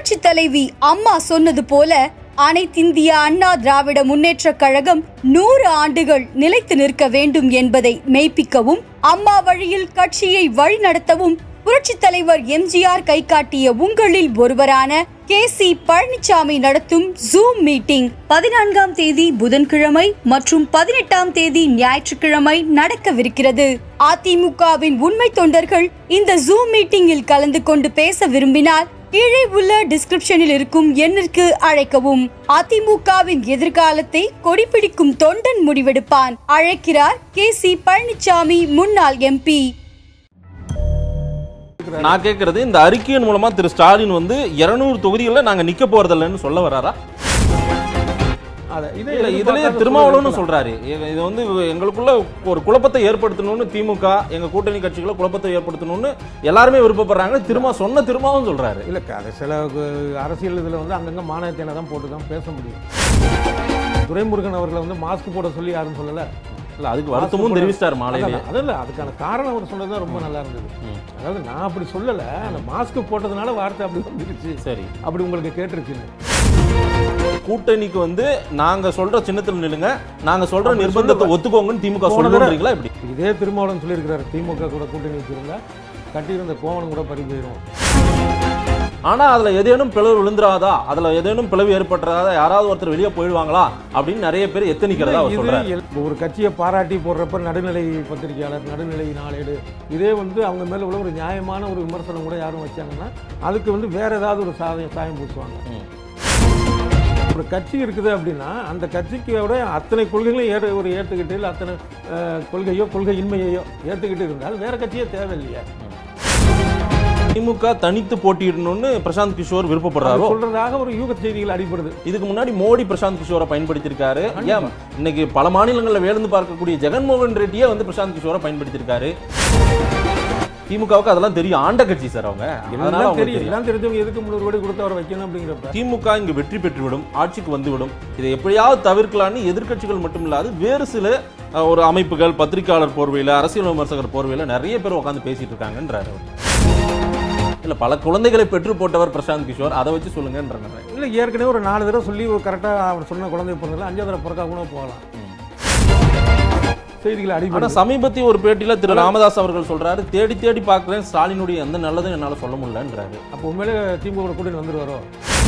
புரட்சி தலைவி அம்மா சொன்னது போல அனைத்திந்திய அண்ணா திராவிட முன்னேற்றக் கழகம் நூறு ஆண்டுகள் நிலைத்து நிற்க வேண்டும் என்பதை மெய்ப்பிக்கவும் அம்மா வழியில் கட்சியை வழிநடத்தவும் புரட்சி தலைவர் எம்ஜிஆர் கை காட்டிய உங்களில் ஒருவரான கே சி பழனிசாமி நடத்தும் ஜூம் மீட்டிங் பதினான்காம் தேதி புதன்கிழமை மற்றும் பதினெட்டாம் தேதி ஞாயிற்றுக்கிழமை நடக்கவிருக்கிறது அதிமுகவின் உண்மை தொண்டர்கள் இந்த ஜூம் மீட்டிங்கில் கலந்து கொண்டு பேச விரும்பினால் கீழே உள்ள டிஸ்கிரிப்ஷனில் இருக்கும் எண்ணிற்கு அழைக்கவும் அதிமுகவின் எதிர்காலத்தை கொடிபிடிக்கும் தொண்டன் முடிவெடுப்பான் அழைக்கிறார் கே சி பழனிசாமி முன்னாள் எம்பி நான் கேட்கறது இந்த அறிக்கையின் மூலமா திரு ஸ்டாலின் வந்து 200 தொகுதிகளில் நாங்க நிக்க போறதில்லைன்னு சொல்ல வராரா அத இதே இல்ல இதுலயே எதிர்பார்க்காத திருமாவளவன் சூழல் சொல்றாரு இது இது வந்து எங்களுக்குள்ள ஒரு குழப்பத்தை ஏற்படுத்தணும்னு திமுக எங்க கூட்டணி கட்சிகளை குழப்பத்தை ஏற்படுத்தணும்னு எல்லாருமே விருப்பப்படுறாங்க திருமா சொன்ன திருமாவும் சொல்றாரு இல்ல அது சில கு- அரசியல் இதுல வந்து அங்கங்க மாநிலத்தின தான் போட்டு தான் பேச முடியும் துரைமுருகன் அவர்களை வந்து மாஸ்க் போட சொல்லி யாரும் சொல்லல இல்ல அதுக்கு வருத்தமும் தெரிவிச்சிட்டாரு மாலையிலே அதான், அதல்ல அதுக்கான காரணம் அவர் சொன்னது தான் ரொம்ப நல்லா இருந்தது ம். அதாவது நான் அப்படி சொல்லல அந்த மாஸ்க் போட்டதுனால வார்த்தை அப்படி வந்துருச்சு சரி அப்படி உங்களுக்கு கேட்டுருச்சுன்னு கூட்டணிக்கு வந்து நாங்க சொல்ற சின்னத்துல நில்லுங்க நாங்க சொல்ற அப்படி நிர்பந்தத்தை சொல்லுவ. ஒத்துக்கோங்கன்னு திமுக போன தடவை- சொல்றீங்களா இப்படி இதே திருமாவளவன் சொல்லியிருக்கிறாரு திமுக கூட கூட்டணி வச்சிருந்தா கட்டியிருந்த கோவணம் கூட பறி போயிடும் ஆனா அதுல ஏதேனும் பிளவு விழுந்துராதா அதுல ஏதேனும் பிளவு ஏற்பட்டுறாதா யாராவது ஒருத்தர் வெளியே போயிடுவாங்களா அப்படின்னு நிறைய பேர் எத்தனிக்கிறதா அவர் இது சொல்றாரு எல்- ஒரு கட்சியை பாராட்டி போடுறப்ப நடுநிலை பத்திரிகையாளர் நடுநிலை நாளேடு இதே வந்து அவங்க மேல உள்ள ஒரு நியாயமான ஒரு விமர்சனம் கூட யாரும் வச்சாங்கன்னா அதுக்கு வந்து வேற ஏதாவது ஒரு சாயம் சாயம் பூசுவாங்க ம். ஒரு கட்சி இருக்குது அப்படின்னா அந்த கட்சிக்கோட அத்தனை கொள்கைகளையும் ஏற்று ஒரு ஏற்றுக்கிட்டு இல்லை அத்தனை அஹ், கொள்கையோ கொள்கை இன்மையையோ ஏற்றுக்கிட்டு இருந்தால் வேற கட்சியே தேவையில்லையே திமுக தனித்து போட்டியிடணும்னு பிரசாந்த் கிஷோர் அவர் விருப்பப்படுறாரோ சொல்றதாக ஒரு யூக செய்திகள் அடிபடுது இதுக்கு முன்னாடி மோடி பிரசாந்த் கிஷோரை பயன்படுத்தியிருக்காரு ஏன் இன்னைக்கு பல மாநிலங்களில் வேலந்து பார்க்கக்கூடிய ஜெகன்மோகன் ரெட்டியே வந்து பிரசாந்த் கிஷோரை பயன்படுத்தியிருக்காரு திமுகவுக்கு அதெல்லாம் தெரியும் ஆண்ட கட்சி சார் அவங்க அதனால எல்லாம் அவங்களுக்கு தெரியும் தெரியும் எல்லாம் தெரிஞ்சவங்க எதுக்கு முன்னூறு கோடி கொடுத்து அவரை வைக்கணும் அப்படிங்கிறப்ப திமுக இங்கு வெற்றி பெற்றுவிடும் ஆட்சிக்கு வந்துவிடும் இதை எப்படியாவது தவிர்க்கலாம்னு எதிர்க்கட்சிகள் மட்டும் இல்லாது வேறு சில அஹ், ஒரு அமைப்புகள் பத்திரிகையாளர் போர்வையில் அரசியல் விமர்சகர் போர்வையில் நிறைய பேர் உட்காந்து பேசிட்டு இருக்காங்கன்றாரு அவர். இல்ல பல குழந்தைகளை பெற்று போட்டவர் பிரசாந்த் கிஷோர் அதை வச்சு சொல்லுங்கன்றாங்க இல்லை ஏற்கனவே ஒரு நாலு தடவை சொல்லி ஒரு கரெக்டாக அவர் சொன்ன குழந்தை பிறந்ததில்ல அஞ்சாவது தடவை பிறக்கா கூட போகலாம் செய்திகள் ஆனா அடிபடுது சமீபத்திய ஒரு பேட்டியில திரு ராமதாஸ் அவர்கள் சொல்றாரு தேடி தேடி பார்க்கிறேன் ஸ்டாலினுடைய எந்த நல்லதும் என்னால சொல்ல முடியலன்றாரு அப்போ உண்மையிலே திமுக கூட்டணி வந்துருவாரோ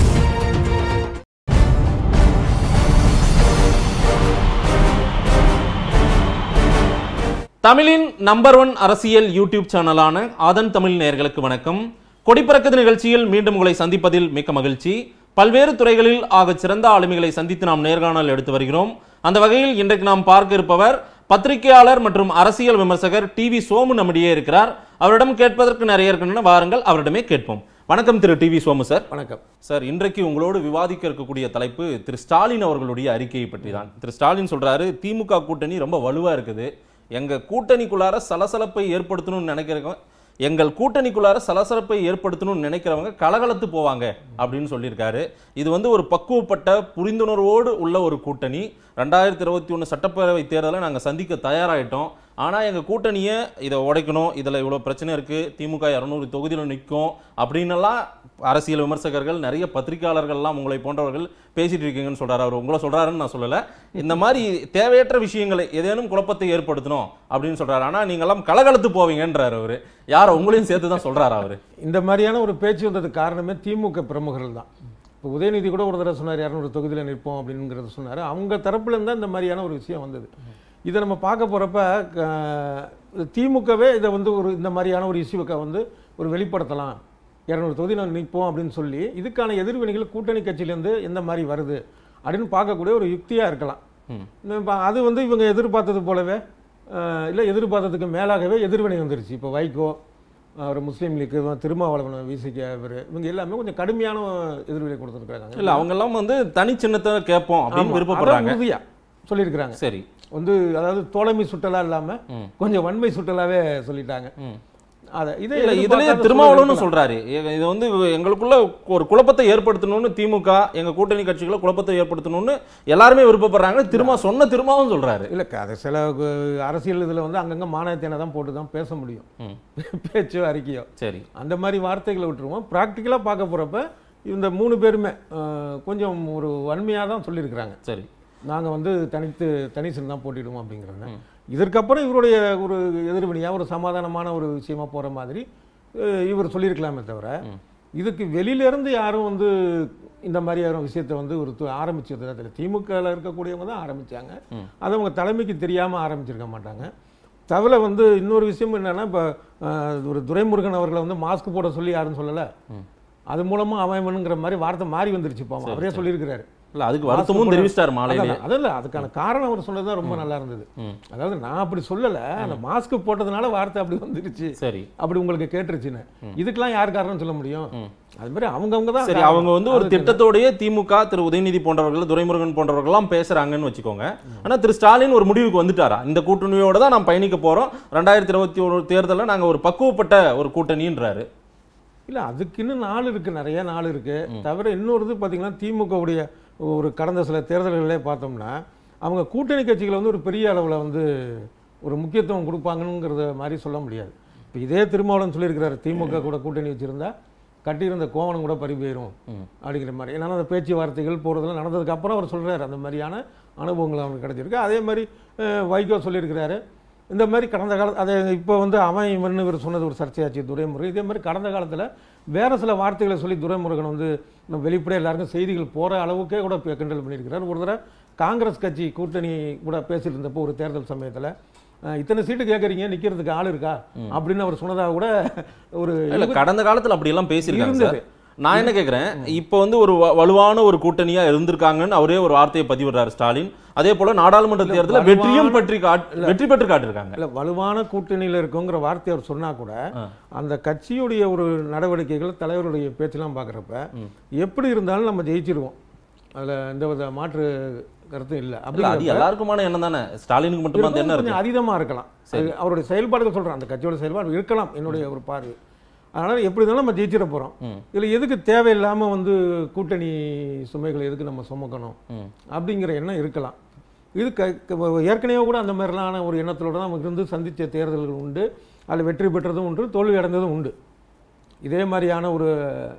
தமிழின் நம்பர் ஒன் அரசியல் யூடியூப் சேனலான ஆதன் தமிழ் நேயர்களுக்கு வணக்கம் கொடிப்பறக்குது நிகழ்ச்சியில் மீண்டும் உங்களை சந்திப்பதில் மிக்க மகிழ்ச்சி பல்வேறு துறைகளில் ஆகச் சிறந்த ஆளுமைகளை சந்தித்து நாம் நேர்காணல் எடுத்து வருகிறோம் அந்த வகையில் இன்றைக்கு நாம் பார்க்க இருப்பவர் பத்திரிகையாளர் மற்றும் அரசியல் விமர்சகர் டிவி சோமு நம்மிடையே இருக்கிறார் அவரிடம் கேட்பதற்கு நிறைய இருக்கின்றன வாருங்கள் அவரிடமே கேட்போம் வணக்கம் திரு டிவி சோமு சார் வணக்கம் சார் இன்றைக்கு உங்களோடு விவாதிக்க இருக்கக்கூடிய தலைப்பு திரு ஸ்டாலின் அவர்களுடைய அறிக்கையை பற்றி தான் திரு ஸ்டாலின் சொல்றாரு திமுக கூட்டணி ரொம்ப வலுவா இருக்குது எங்க கூட்டணிக்குள்ளார சலசலப்பை ஏற்படுத்தணும்னு நினைக்கிறவங்க எங்கள் கூட்டணிக்குள்ளார சலசலப்பை ஏற்படுத்தணும்னு நினைக்கிறவங்க கலகலத்து போவாங்க அப்படின்னு சொல்லியிருக்காரு இது வந்து ஒரு பக்குவப்பட்ட புரிந்துணர்வோடு உள்ள ஒரு கூட்டணி ரெண்டாயிரத்தி இருபத்தி ஒன்று சட்டப்பேரவை தேர்தலை நாங்கள் சந்திக்க தயாராகிட்டோம் ஆனால் எங்கள் கூட்டணியை இதை உடைக்கணும் இதில் இவ்வளோ பிரச்சனை இருக்குது திமுக இரநூறு தொகுதியில் நிற்கும் அப்படின்னெல்லாம் அரசியல் விமர்சகர்கள் நிறைய பத்திரிகையாளர்கள்லாம் உங்களை போன்றவர்கள் பேசிட்டு இருக்கீங்கன்னு சொல்றாரு அவர் உங்களை சொல்றாருன்னு நான் சொல்லலை இந்த மாதிரி தேவையற்ற விஷயங்களை ஏதேனும் குழப்பத்தை ஏற்படுத்தணும் அப்படின்னு சொல்றாரு ஆனால் நீங்கெல்லாம் கலகலத்து போவீங்கன்றாரு அவர் யாரை உங்களையும் சேர்த்து தான் சொல்றாரு அவர் இந்த மாதிரியான ஒரு பேச்சு வந்ததுக்கு காரணமே திமுக பிரமுகர்கள் தான் இப்போ உதயநிதி கூட ஒரு தடவை சொன்னார் இரநூறு தொகுதியில் நிற்போம் அப்படிங்கிறத சொன்னார் அவங்க தரப்புல இருந்தா இந்த மாதிரியான ஒரு விஷயம் வந்தது இதை நம்ம பார்க்க போகிறப்ப திமுகவே இதை வந்து ஒரு இந்த மாதிரியான ஒரு இஷ்யூவை வந்து ஒரு வெளிப்படுத்தலாம் இரநூறு தொகுதியில் நிற்போம் அப்படின்னு சொல்லி இதுக்கான எதிர்வினைகள் கூட்டணி கட்சியிலேருந்து எந்த மாதிரி வருது அப்படின்னு பார்க்கக்கூடிய ஒரு யுக்தியாக இருக்கலாம் ம். இப்ப அது வந்து இவங்க எதிர்பார்த்தது போலவே இல்லை எதிர்பார்த்ததுக்கு மேலாகவே எதிர்வினை வந்துருச்சு இப்போ வைகோ ஒரு முஸ்லீம் லீக் திருமாவளவன் விசிக இவர் இவங்க எல்லாமே கொஞ்சம் கடுமையான எதிர்வினை கொடுத்துருக்காங்க இல்ல அவங்க எல்லாம் வந்து தனி சின்னத்தை கேட்போம் அப்படின்னு விருப்பப்படுறாங்க உறுதியா சொல்லியிருக்கிறாங்க சரி வந்து அதாவது தோழமை சுட்டலா இல்லாம ம். கொஞ்சம் வன்மை சுட்டலாவே சொல்லிட்டாங்க ம். அதை இதை இல்ல இதுலயே எதிர்பார்க்காத திருமாவளவன் சூழல் சொல்றாரு இது இது வந்து எங்களுக்குள்ள ஒரு குழப்பத்தை ஏற்படுத்தணும்னு திமுக எங்க கூட்டணி கட்சிகளை குழப்பத்தை ஏற்படுத்தணும்னு எல்லாருமே விருப்பப்படுறாங்க திருமா சொன்ன திருமாவும் சொல்றாரு இல்ல அது சில கு- அரசியல் இதுல வந்து அங்கங்க மாநிலத்தினை தான் போட்டு தான் பேச முடியும் ம். பேச்சோ அறிக்கையோ சரி அந்த மாதிரி வார்த்தைகளை விட்டுருவோம் ப்ராக்டிக்கலாக பார்க்க போகிறப்ப இந்த மூணு பேருமே அஹ், கொஞ்சம் ஒரு வன்மையாக தான் சொல்லியிருக்கிறாங்க சரி நாங்கள் வந்து தனித்து தனிசன் தான் போட்டிடுவோம் அப்படிங்கிறாங்க இதற்கப்புறம் இவருடைய ஒரு எதிர்வினையாக ஒரு சமாதானமான ஒரு விஷயமா போகிற மாதிரி அஹ், இவர் சொல்லியிருக்கலாமே தவிர இதுக்கு வெளியிலேருந்து யாரும் வந்து இந்த மாதிரியான விஷயத்தை வந்து ஒரு து- ஆரம்பிச்சது அதில் திமுகவில் இருக்கக்கூடியவங்க தான் ஆரம்பிச்சாங்க அது அவங்க தலைமைக்கு தெரியாமல் ஆரம்பிச்சிருக்க மாட்டாங்க தவிர வந்து இன்னொரு விஷயம் என்னன்னா இப்போ ஒரு துரைமுருகன் அவர்களை வந்து மாஸ்க் போட சொல்லி யாரும் சொல்லலை அது மூலமா அவன்ங்கிற மாதிரி வார்த்தை மாறி வந்துருச்சு இப்போ அவரே சொல்லியிருக்கிறாரு இல்ல அதுக்கு வருத்தமும் தெரிவிச்சிட்டாரு மாலையிலே அதான், அதான் இல்ல, அதுக்கான காரணம் அவர் சொன்னது ரொம்ப நல்லா இருந்தது ம். அதாவது நான் அப்படி சொல்லல அந்த மாஸ்க் போட்டதுனால வார்த்தை அப்படி வந்துருச்சு சரி அப்படி உங்களுக்கு கேட்டுருச்சுன்னு இதுக்கெல்லாம் யார் காரணம் சொல்ல முடியும் அது மாதிரி அவங்கவங்க தான் சரி காரணம். அவங்க வந்து ஒரு அதுக்கு திட்டத்தோடயே திமுக திரு உதயநிதி போன்றவர்கள் துரைமுருகன் போன்றவர்கள்லாம் பேசுறாங்கன்னு வச்சுக்கோங்க ஆனா திரு ஸ்டாலின் ஒரு முடிவுக்கு வந்துட்டாரா இந்த கூட்டணியோட தான் நான் பயணிக்க போறோம் ரெண்டாயிரத்தி இருபத்தி ஒரு தேர்தலில் நாங்க ஒரு பக்குவப்பட்ட ஒரு கூட்டணின்றாரு இல்ல அதுக்கு இன்னும் நாள் இருக்கு நிறைய நாள் இருக்கு தவிர இன்னொரு இது பார்த்தீங்கன்னா திமுகவுடைய ஒரு கடந்த சில தேர்தல்களே பார்த்தோம்னா அவங்க கூட்டணி கட்சிகளை வந்து ஒரு பெரிய அளவில் வந்து ஒரு முக்கியத்துவம் கொடுப்பாங்கங்கிறத மாதிரி சொல்ல முடியாது இப்போ இதே திருமாவளவன் சொல்லியிருக்கிறாரு திமுக கூட கூட்டணி வச்சிருந்தா கட்டியிருந்த கோவணம் கூட பறி போயிரும் அப்படிங்கிற மாதிரி ஏன்னா அந்த பேச்சுவார்த்தைகள் போகிறதெல்லாம் நடந்ததுக்கு அப்புறம் அவர் சொல்றாரு அந்த மாதிரியான அனுபவங்கள் அவனுக்கு கிடைச்சிருக்கு அதே மாதிரி அஹ், வைகோ சொல்லியிருக்கிறாரு இந்த மாதிரி கடந்த கால அதை இப்போ வந்து அவன் இவன் இவர் சொன்னது ஒரு சர்ச்சையாச்சு துரைமுருகன் இதே மாதிரி கடந்த காலத்தில் வேற சில வார்த்தைகளை சொல்லி துரைமுருகன் வந்து நம்ம வெளிப்படையாக எல்லாருக்கும் செய்திகள் போகிற அளவுக்கே கூட இப்ப கிண்டல் பண்ணியிருக்கிறார் ஒரு தடவை காங்கிரஸ் கட்சி கூட்டணி கூட பேசிட்டு இருந்தப்போ ஒரு தேர்தல் சமயத்தில் இத்தனை சீட்டு கேட்குறீங்க நிற்கிறதுக்கு ஆள் இருக்கா அப்படின்னு அவர் சொன்னதாக கூட ஒரு இல்ல கடந்த காலத்துல அப்படி எல்லாம் பேசியிருக்காங்க சார் இருந்தது. நான் என்ன கேக்குறேன் இப்போ வந்து ஒரு வ- வலுவான ஒரு கூட்டணியா இருந்திருக்காங்கன்னு அவரே ஒரு வார்த்தையை பதிவிடுறாரு ஸ்டாலின் அதே போல நாடாளுமன்ற இல்ல, தேர்தலில் வலுவான- வெற்றியும் பெற்றி காட் வெற்றி பெற்று காட்டிருக்காங்க இல்ல வலுவான கூட்டணியில் இருக்குங்கிற வார்த்தை அவர் சொன்னா கூட அந்த கட்சியுடைய ஒரு நடவடிக்கைகள் தலைவருடைய பேச்செல்லாம் பார்க்குறப்ப எப்படி இருந்தாலும் நம்ம ஜெயிச்சிருவோம் அதுல எந்த வித மாற்று கருத்தும் இல்லை இல்ல அது அப்படிங்கிறப்ப எல்லாருக்குமான எண்ணம் தானே ஸ்டாலினுக்கு மட்டுமா அந்த எண்ணம் கொஞ்சம் இருக்கு அதீதமா இருக்கலாம் அது அவருடைய செயல்பாடுகள் சொல்றேன் அந்த கட்சியோட செயல்பாடு இருக்கலாம் என்னுடைய ஒரு பார்வை அதனால எப்படி இருந்தாலும் நம்ம ஜெயிச்சிட போறோம் இதுல எதுக்கு தேவையில்லாம வந்து கூட்டணி சுமைகளை எதுக்கு நம்ம சுமக்கணும் அப்படிங்கிற எண்ணம் இருக்கலாம் இது க க- ஏற்கனவே கூட அந்த மாதிரிலான ஒரு எண்ணத்தோட தான் நமக்கு இருந்து சந்தித்த தேர்தல்கள் உண்டு அதில் வெற்றி பெற்றதும் உண்டு தோல்வி அடைந்ததும் உண்டு இதே மாதிரியான ஒரு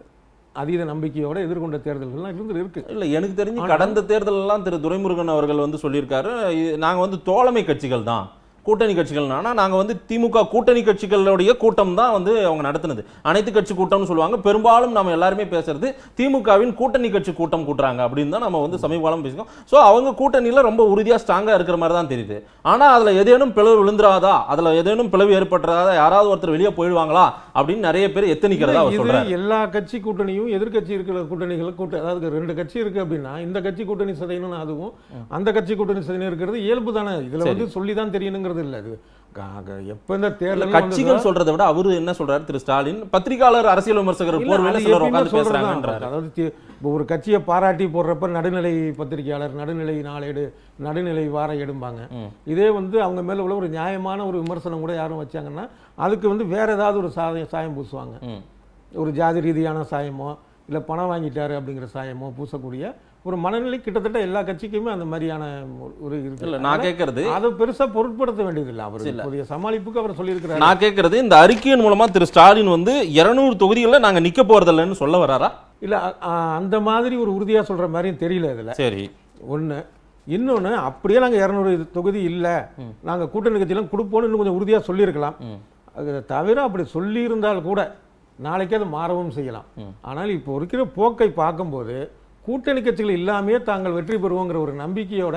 அதீத நம்பிக்கையோட எதிர்கொண்ட தேர்தல்கள்லாம் இருந்து இருக்கு இல்ல எனக்கு தெரிஞ்சு கடந்த தேர்தல் எல்லாம் திரு துரைமுருகன் அவர்கள் வந்து சொல்லியிருக்காரு இது- நாங்க வந்து தோழமை கட்சிகள் தான் கூட்டணி கட்சிகள் ஆனா நாங்க வந்து திமுக கூட்டணி கட்சிகளுடைய கூட்டம் தான் வந்து அவங்க நடத்துனது அனைத்து கட்சி கூட்டம்னு சொல்லுவாங்க பெரும்பாலும் நம்ம எல்லாருமே பேசுறது திமுகவின் கூட்டணி கட்சி கூட்டம் கூட்டுறாங்க அப்படின்னு தான் நம்ம வந்து சமீப காலம் பேசிக்கோம் ஸோ அவங்க கூட்டணியில ரொம்ப உறுதியா ஸ்ட்ராங்கா இருக்கிற மாதிரி தான் தெரியுது ஆனா அதுல ஏதேனும் பிளவு விழுந்துராதா அதுல ஏதேனும் பிளவு ஏற்பட்டுறாதா யாராவது ஒருத்தர் வெளியே போயிடுவாங்களா அப்படின்னு நிறைய பேர் எத்தனிக்கிறதா அவர் இது சொல்றாரு எல்லா கட்சி கூட்டணியும் எதிர்க்கட்சி இருக்கிற கூட்டணிகள் கூட்ட அதாவது ரெண்டு கட்சி இருக்கு அப்படின்னா இந்த கட்சி கூட்டணி சதைன்னு அதுவும் அந்த கட்சி கூட்டணி சதைன்னு இருக்கிறது இயல்பு தானே இதுல வந்து சொல்லி தான் தெரியணுங்கிறது இல்ல இது க- க- எப்ப இந்த இல்ல, தேர்தல் கட்சிகள் சொல்றதை விட அவரு என்ன சொல்றாரு திரு ஸ்டாலின் பத்திரிகையாளர் அரசியல் விமர்சகர் போர்வையில சிலர் உட்கார்ந்து பேசுறாங்கன்றாரு அதாவது தி- இப்போ ஒரு கட்சியை பாராட்டி போடுறப்ப நடுநிலை பத்திரிகையாளர் நடுநிலை நாளேடு நடுநிலை வார எடும்பாங்க இதே வந்து அவங்க மேல உள்ள ஒரு நியாயமான ஒரு விமர்சனம் கூட யாரும் வச்சாங்கன்னா அதுக்கு வந்து வேற ஏதாவது ஒரு சாயம் சாயம் பூசுவாங்க ம். ஒரு ஜாதி ரீதியான சாயமோ இல்லை பணம் வாங்கிட்டாரு அப்படிங்கிற சாயமோ பூசக்கூடிய ஒரு மனநிலை கிட்டத்தட்ட எல்லா கட்சிக்குமே அந்த மாதிரியான ஒரு- ஒரு இருக்கு இல்ல நான் கேட்கறது அதை பெருசா பொருட்படுத்த வேண்டியதில்லை அவர் இப்போதைய சமாளிப்புக்கு அவர் சொல்லியிருக்கிறாரு நான் கேட்கறது இந்த அறிக்கையின் மூலமா திரு ஸ்டாலின் வந்து 200 தொகுதிகளில் நாங்க நிக்க போறதில்லைன்னு சொல்ல வராரா இல்ல அ- அ- அந்த மாதிரி ஒரு உறுதியா சொல்ற மாதிரியும் தெரியல இதுல சரி ஒண்ணு இன்னொன்னு அப்படியே நாங்க இரநூறு தொகுதி இல்ல நாங்க கூட்டணி கட்சியெல்லாம் கொடுப்போம்னு இன்னும் கொஞ்சம் உறுதியா சொல்லியிருக்கலாம் அது தவிர அப்படி சொல்லியிருந்தால் கூட நாளைக்கே அது மாறவும் செய்யலாம் ஆனால் இப்போ இருக்கிற போக்கை பார்க்கும்போது கூட்டணி கட்சிகள் இல்லாமையே தாங்கள் வெற்றி பெறுவோங்கிற ஒரு நம்பிக்கையோட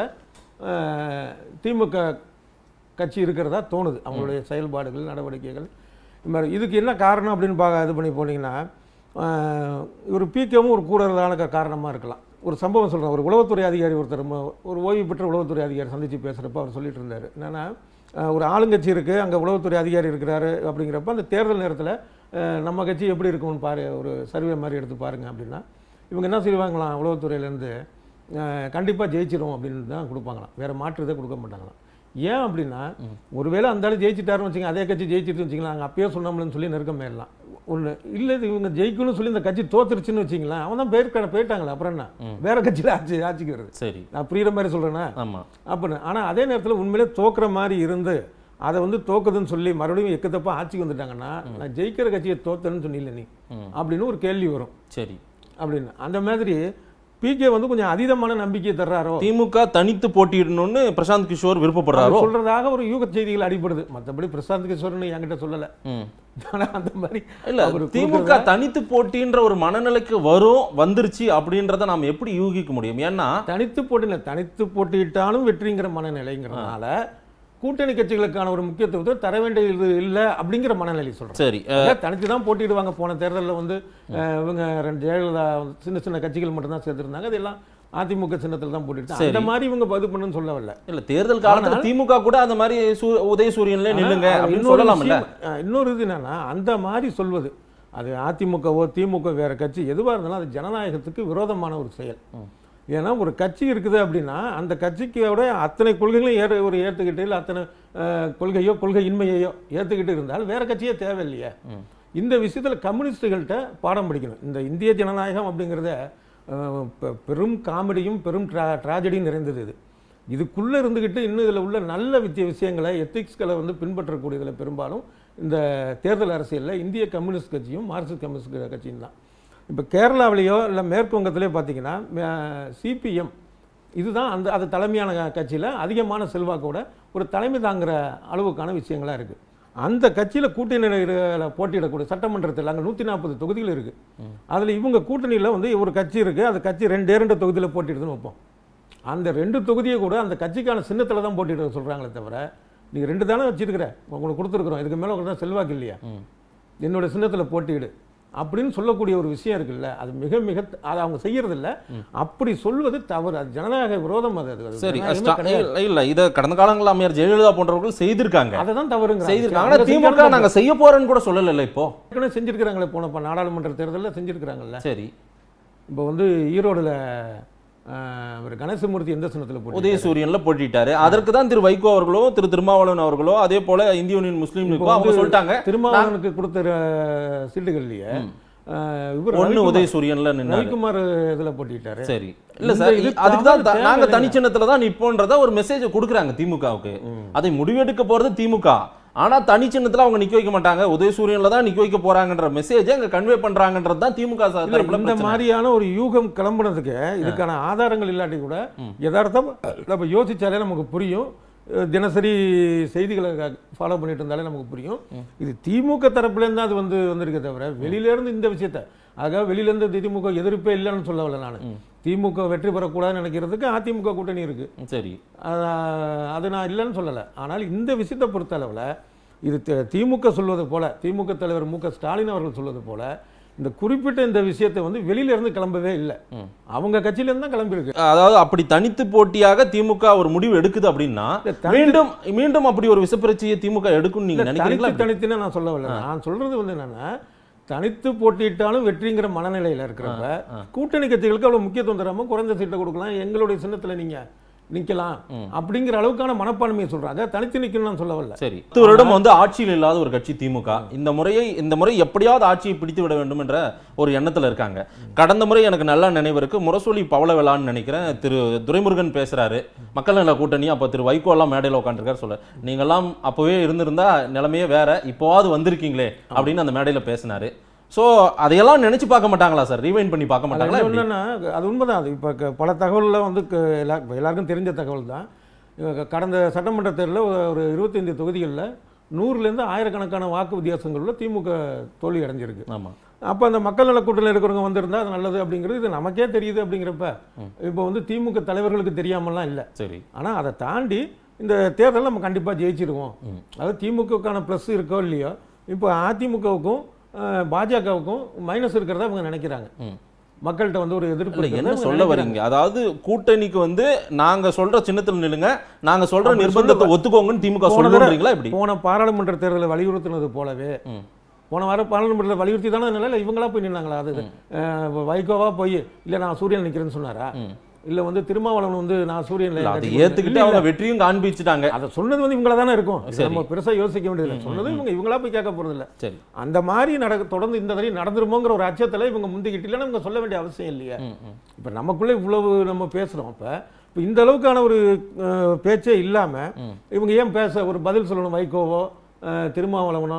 அஹ், திமுக கட்சி இருக்கிறதா தோணுது அவங்களுடைய செயல்பாடுகள் நடவடிக்கைகள் இது மாதிரி இதுக்கு என்ன காரணம் அப்படின்னு பார்க்க இது பண்ணி போனீங்கன்னா ஆஹ், ஒரு பிகவும் ஒரு கூடுதலான காரணமாக இருக்கலாம் ஒரு சம்பவம் சொல்கிறேன் ஒரு உளவுத்துறை அதிகாரி ஒருத்தர் ம- ஒரு ஓய்வு பெற்ற உளவுத்துறை அதிகாரி சந்தித்து பேசுகிறப்ப அவர் சொல்லிட்டு இருந்தார் என்னன்னா ஆஹ், ஒரு ஆளுங்கட்சி இருக்குது அங்கே உளவுத்துறை அதிகாரி இருக்கிறாரு அப்படிங்கிறப்ப அந்த தேர்தல் நேரத்தில் நம்ம கட்சி எப்படி இருக்கும்னு பாரு ஒரு சர்வே மாதிரி எடுத்து பாருங்க அப்படின்னா இவங்க என்ன செய்வாங்களாம் உளவுத்துறையிலேருந்து கண்டிப்பாக ஜெயிச்சிரும் அப்படின்னு தான் கொடுப்பாங்களாம் வேறு மாற்று இதை கொடுக்க மாட்டாங்களாம் ஏன் அப்படின்னா ஒருவேளை அந்த ஆளு ஜெயிச்சிட்டாருன்னு வச்சுங்க அதே கட்சி ஜெயிச்சிட்டு வச்சுங்களா நாங்கள் அப்பயே சொன்னோம்லன்னு சொல்லி நெருக்கம் போயிடலாம் ஒன்று இல்லை இது இவங்க ஜெயிக்கணும்னு சொல்லி இந்த கட்சி தோத்துருச்சுன்னு வச்சிங்களேன் அவன் தான் போயிருக்கான போயிட்டாங்களே அப்புறம் என்ன வேற கட்சியில் ஆட்சி ஆட்சிக்கு வருது சரி நான் புரியுற மாதிரி சொல்கிறேன்னா ஆமா அப்படின்னு ஆனால் அதே நேரத்தில் உண்மையிலே தோக்குற மாதிரி இருந்து அதை வந்து தோக்குதுன்னு சொல்லி மறுபடியும் எக்கத்தப்பா ஆட்சிக்கு வந்துட்டாங்கன்னா நான் ஜெயிக்கிற கட்சியை தோத்தேன்னு சொன்னீங்க நீ அப்படின்னு ஒரு கேள்வி வரும் சரி அப்படின்னு அந்த மாதிரி பிகே வந்து கொஞ்சம் அதீதமான நம்பிக்கையை தர்றாரோ திமுக தனித்து போட்டியிடணும்னு பிரசாந்த் கிஷோர் விருப்பப்படுறாரோ அவர் சொல்றதாக ஒரு யூக செய்திகள் அடிபடுது மற்றபடி பிரசாந்த் கிஷோர்னு என்கிட்ட சொல்லல ம். ஆனா அந்த மாதிரி இல்ல அவரு திமுக கொடுக்கறத- தனித்து போட்டின்ற ஒரு மனநிலைக்கு வரும் வந்துருச்சு அப்படின்றத நாம எப்படி யூகிக்க முடியும் ஏன்னா தனித்து போட்டியில தனித்து போட்டியிட்டாலும் வெற்றிங்கிற மனநிலைங்கிறதுனால கூட்டணி கட்சிகளுக்கான ஒரு முக்கியத்துவத்தை தர வேண்டியது இல்லை அப்படிங்கிற மனநிலை சொல்றேன் சரி அதாவது தனித்து தான் போட்டியிடுவாங்க போன தேர்தலில் வந்து அஹ், இவங்க ரெண்டு ஜெயலலிதா வந்து சின்ன சின்ன கட்சிகள் மட்டும்தான் சேர்த்துருந்தாங்க அதெல்லாம் அதிமுக சின்னத்தில் தான் போட்டிட்டு சரி. அந்த மாதிரி இவங்க இது பண்ணுன்னு சொல்ல வரல இல்ல தேர்தல் காலத்துல திமுக கூட அந்த மாதிரி சூ- உதயசூரியன்ல நில்லுங்க ஆனா, அப்படின்னு இன்னொரு சொல்லலாம்ல விஷயம், அஹ், இன்னொரு இது என்னன்னா அந்த மாதிரி சொல்வது அது அதிமுகவோ திமுக வேற கட்சி எதுவாக இருந்தாலும் அது ஜனநாயகத்துக்கு விரோதமான ஒரு செயல் ஏன்னா ஒரு கட்சி இருக்குது அப்படின்னா அந்த கட்சிக்கோட அத்தனை கொள்கைகளையும் ஏற ஒரு ஏற்றுக்கிட்டு இல்லை அத்தனை அஹ், கொள்கையோ கொள்கை இன்மையையோ ஏற்றுக்கிட்டு இருந்தால் வேற கட்சியே தேவையில்லையே இந்த விஷயத்தில் கம்யூனிஸ்டுகள்கிட்ட பாடம் படிக்கணும் இந்த இந்திய ஜனநாயகம் அப்படிங்கிறத அஹ், பெ- பெரும் காமெடியும் பெரும் ட்ரா ட்ராஜடியும் நிறைந்தது இது இதுக்குள்ளே இருந்துக்கிட்டு இன்னும் இதில் உள்ள நல்ல வித்திய விஷயங்களை எத்திக்ஸ்களை வந்து பின்பற்றக்கூடியதில் பெரும்பாலும் இந்த தேர்தல் அரசியலில் இந்திய கம்யூனிஸ்ட் கட்சியும் மார்க்சிஸ்ட் கம்யூனிஸ்ட் கட்சியும் தான் இப்போ கேரளாவிலேயோ இல்லை மேற்கு வங்கத்திலேயோ பார்த்தீங்கன்னா சிபிஎம் இதுதான் அந்த அது தலைமையான கட்சியில் அதிகமான செல்வாக்கோட ஒரு தலைமை தாங்குற அளவுக்கான விஷயங்களா இருக்குது அந்த கட்சியில் கூட்டணியில் போட்டியிடக்கூடிய சட்டமன்றத்தில் அங்கே நூற்றி நாற்பது தொகுதிகள் இருக்குது அதில் இவங்க கூட்டணியில் வந்து ஒரு கட்சி இருக்குது அந்த கட்சி ரெண்டே ரெண்டு தொகுதியில் போட்டியிடுதுன்னு வைப்போம் அந்த ரெண்டு தொகுதியை கூட அந்த கட்சிக்கான சின்னத்தில் தான் போட்டியிட சொல்கிறாங்களே தவிர நீங்கள் ரெண்டு தானே வச்சிருக்கிற உங்களுக்கு கொடுத்துருக்குறோம் இதுக்கு மேலே உங்களுக்கு செல்வாக்கு இல்லையா என்னோட சின்னத்தில் போட்டியிடு அப்படின்னு சொல்லக்கூடிய ஒரு விஷயம் இருக்குல்ல அது மிக மிக அதை அவங்க செய்யறது இல்ல அப்படி சொல்வது தவறு அது ஜனநாயக விரோதம் அது அது சரி ஜனநாயகமே ஸ்டா- கிடையாது. இல்ல, இல்ல இத கடந்த காலங்களில் அம்மையார் ஜெயலலிதா போன்றவர்கள் செய்திருக்காங்க அதை தான் தவறுங்க செய்திருக்காங்க ஆனா திமுக நாங்க செய்ய போறோம்னு கூட சொல்லல இப்போ ஏற்கனவே செஞ்சிருக்கிறாங்களே போனப்ப நாடாளுமன்ற தேர்தலில் செஞ்சிருக்கிறாங்கல்ல சரி இப்போ வந்து ஈரோடுல ஆஹ், ஒரு கணேசமூர்த்தி எந்த சின்னத்தில் போட்டி உதயசூரியன்ல போட்டிட்டாரு அதற்கு தான் திரு வைகோ அவர்களோ திரு திருமாவளவன் அவர்களோ அதே போல இந்திய யூனியன் முஸ்லீம் இப்போ லீக்கோ அவங்க வந்து சொல்லிட்டாங்க திருமாவளவனுக்கு கொடுத்த அஹ், சீட்டுகள்லயே ஆஹ், இவர் ஒண்ணு ரவிக்குமார் உதயசூரியன்ல நின்னாரு ரவிக்குமார் இதுல போட்டிட்டாரு சரி இல்ல இந்த சார் இது அதுக்கு தான் தவறு நாங்க தேவையில்லைங்க. தனிச்சின்னத்துல தான் நிப்போன்றத ஒரு மெசேஜ் கொடுக்குறாங்க திமுகவுக்கு அதை முடிவெடுக்க போறது திமுக ஆனா தனிச்சின்னத்துல அவங்க நிக்க வைக்க மாட்டாங்க உதயசூரியன்ல தான் நிக்க வைக்க போறாங்கன்ற மெசேஜ் அங்க கன்வே பண்றாங்கன்றது தான் திமுக இல்ல, தரப்புல இந்த பிரச்சனை. மாதிரியான ஒரு யூகம் கிளம்புனதுக்கு இதுக்கான ஆதாரங்கள் இல்லாட்டி கூட யதார்த்தம் நம்ம யோசிச்சாலே நமக்கு புரியும் அஹ் தினசரி செய்திகளை ஃபாலோ பண்ணிட்டு இருந்தாலே நமக்கு புரியும் இது திமுக தரப்புலேருந்து தான் அது வந்து வந்திருக்கே தவிர வெளியில இருந்து இந்த விஷயத்த ஆக வெளியில இருந்து திமுக எதிர்ப்பே இல்லைன்னு சொல்ல வரல நான் திமுக வெற்றி பெறக்கூடாதுன்னு நினைக்கிறதுக்கு அதிமுக கூட்டணி இருக்கு சரி அஹ் அது நான் இல்லைன்னு சொல்லலை ஆனால் இந்த விஷயத்தை பொறுத்தளவில் இது தி- திமுக சொல்வது போல திமுக தலைவர் மு க ஸ்டாலின் அவர்கள் சொல்வது போல இந்த குறிப்பிட்ட இந்த விஷயத்தை வந்து வெளியில இருந்து கிளம்பவே இல்லை அவங்க கட்சியில இருந்து தான் கிளம்பியிருக்கு அதாவது அப்படி தனித்து போட்டியாக திமுக ஒரு முடிவு எடுக்குது அப்படின்னா இல்ல, தனித்து- மீண்டும் மீண்டும் அப்படி ஒரு விசப்பரிச்சியை திமுக எடுக்கும்னு நீங்க இல்ல, நினைக்கிறீங்களா தனித்து தனித்துன்னு நான் சொல்ல வரல நான் சொல்றது வந்து என்னன்னா தனித்து போட்டியிட்டாலும் வெற்றிங்கிற மனநிலையில இருக்கிறப்ப கூட்டணி கட்சிகளுக்கு அவ்வளவு முக்கியத்துவம் தராம குறைந்த சீட்டை கொடுக்கலாம் எங்களுடைய சின்னத்துல நீங்க நிக்கலாம் அப்படிங்கிற அளவுக்கான மனப்பான்மையை சொல்றாங்க தனித்து நிக்கணும்னு நான் சொல்ல வரல சரி பத்து வருடம் வந்து ஆட்சியில் இல்லாத ஒரு கட்சி திமுக இந்த முறையை இந்த முறை எப்படியாவது ஆட்சியை பிடித்து விட வேண்டும் என்ற ஒரு எண்ணத்துல இருக்காங்க கடந்த முறை எனக்கு நல்லா நினைவு இருக்கு முரசொலி பவளவேளான்னு நினைக்கிறேன் திரு துரைமுருகன் பேசுறாரு மக்கள் நல கூட்டணி அப்ப திரு வைகோ எல்லாம் மேடையில் உட்காந்துருக்காரு சொல்ல நீங்கெல்லாம் அப்பவே இருந்திருந்தா நிலைமையே வேற இப்போவாது வந்திருக்கீங்களே அப்படின்னு அந்த மேடையில பேசினாரு சோ அதையெல்லாம் நினைச்சு பார்க்க மாட்டாங்களா சார் ரீவைண்ட் பண்ணி பார்க்க மாட்டாங்களா அது எப்படி? என்னன்னா அது உண்மைதான் அது இப்போ பல தகவலில் வந்து க- எல்லா இப்ப எல்லாருக்கும் தெரிஞ்ச தகவல் தான் இவங்க கடந்த சட்டமன்ற தேர்தலில் ஒரு இருபத்தைந்து தொகுதிகளில் நூறுலேருந்து ஆயிரக்கணக்கான வாக்கு வித்தியாசங்களில் திமுக தோல்வி அடைஞ்சிருக்கு ஆமா அப்போ அந்த மக்கள் நல கூட்டணியில் இருக்கிறவங்க வந்திருந்தா அது நல்லது அப்படிங்கிறது இது நமக்கே தெரியுது அப்படிங்கிறப்ப இப்போ வந்து திமுக தலைவர்களுக்கு தெரியாமலாம் இல்லை சரி ஆனால் அதை தாண்டி இந்த தேர்தலில் நம்ம கண்டிப்பாக ஜெயிச்சிருவோம் அதாவது திமுகவுக்கான ப்ளஸ் இருக்கோ இல்லையோ இப்போ அதிமுகவுக்கும் அஹ், பாஜகவுக்கும் மைனஸ் இருக்கிறதா அவங்க நினைக்கிறாங்க மக்கள்கிட்ட வந்து ஒரு எதிர்ப்பு இல்ல இருக்கிறதா என்ன அவங்க சொல்ல நினைக்கிறாங்க. வரீங்க அதாவது கூட்டணிக்கு வந்து நாங்க சொல்ற சின்னத்துல நில்லுங்க நாங்க சொல்ற அப்படி நிர்பந்தத்தை சொல்ல- ஒத்துக்கோங்கன்னு திமுக போன தடவை- சொல்லுறீங்களா எப்படி போன பாராளுமன்ற தேர்தலில் வலியுறுத்தினது போலவே ம். போன வாரம் பாராளுமன்றத்தில் வலியுறுத்தி தானே இல்லை இவங்களா போய் நின்னாங்களா அது அஹ், வைகோவா போய் இல்லை நான் சூரியன் நிற்கிறேன்னு சொன்னாரா இல்லை வந்து திருமாவளவன் வந்து நான் சூரியன் இல்ல அதை ஏத்துக்கிட்டு அவங்க வெற்றியும் காண்பிச்சுட்டாங்க அதை சொன்னது வந்து இவங்களா தானே இருக்கும் இது நம்ம பெருசாக யோசிக்க வேண்டியதில்லை சொன்னது இவங்க இவங்களா போய் கேட்க போகிறதில்ல சரி அந்த மாதிரி நட தொடர்ந்து இந்த தடவை நடந்துருமோங்கிற ஒரு அச்சத்தில் இவங்க முந்திக்கிட்டு இல்லைன்னா இவங்க சொல்ல வேண்டிய அவசியம் இல்லையா இப்போ நமக்குள்ளே இவ்வளவு நம்ம பேசுகிறோம் இப்போ இப்போ இந்த அளவுக்கான ஒரு அஹ், பேச்சே இல்லாமல் இவங்க ஏன் பேச ஒரு பதில் சொல்லணும் வைகோவோ அஹ், திருமாவளவனோ